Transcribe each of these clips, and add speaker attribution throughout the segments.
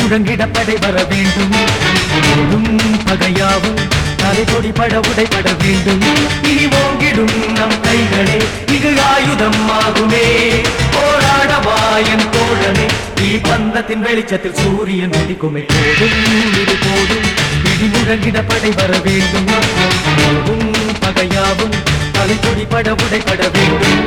Speaker 1: முழங்கிட படை வர வேண்டும் போதும் பகையாவும் தலை பொடிபட உடைபட வேண்டும் இனி ஓங்கிடும் நம் கைகளே இங்கு ஆயுதம் ஆகுமே போராடவா என் தோழனே நீ பந்தத்தின் வெளிச்சத்தில் சூரியன் உதிக்குமே போதும் இது போதும் இடி முழங்கிட படை வர வேண்டும் போதும் பகையாவும் தலை பொடிபட உடைபட வேண்டும்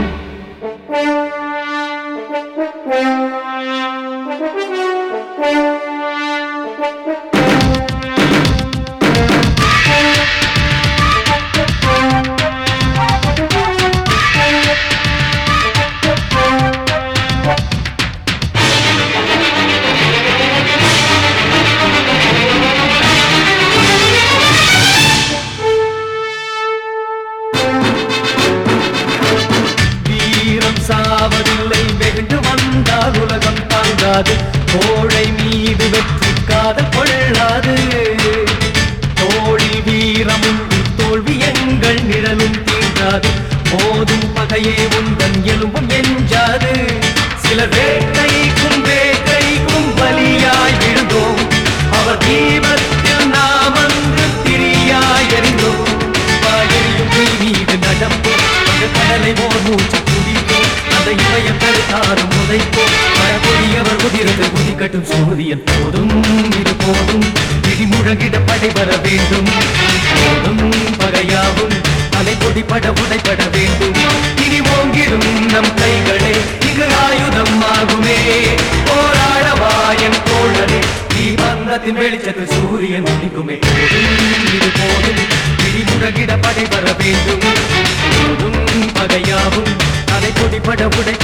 Speaker 1: வீரம் சாவதில்லை வெகுண்டு வந்தால் உலகம் தாங்காது கோழை மீது வெற்றி காதல் கொள்ளாது தோழி வீரமும் தோல்வி எங்கள் நிழலும் தீண்டாது போதும் பகையே உந்தன் எலும்பும் எஞ்சாது சிலர் வேட்கைக்கும் வேட்கைக்கும் பலியாய் விழுந்தோம் அவர் தீபத்தில் நாம் அன்று திரியாய் எறிந்தோம் வாயெறியும் தீ மீது நடப்போம் அந்த கடலை ஓர் மூச்சு குடிப்போம் அந்த இமயம் தடுத்தாரும் உதைப்போம் மழபொழியவர் உதிரது குதிக்கட்டும் சூரியன் போதும் இது போதும் இடி முழங்கிட படை வர வேண்டும் போதும் பகையாவும் அலை பொடிபட உடைபட வேண்டும் இனி ஓங்கிடும் நம் கைகளே இங்கு ஆயுதம் ஆகுமே போராடவா என் தோழனே நீ பந்தத்தின் வெளிச்சத்தில் சூரியன் உதிக்குமே போதும் இது போதும் இடி முழங்கிட படை வர வேண்டும் போதும் பகையாவும் அலை பொடிபட உடை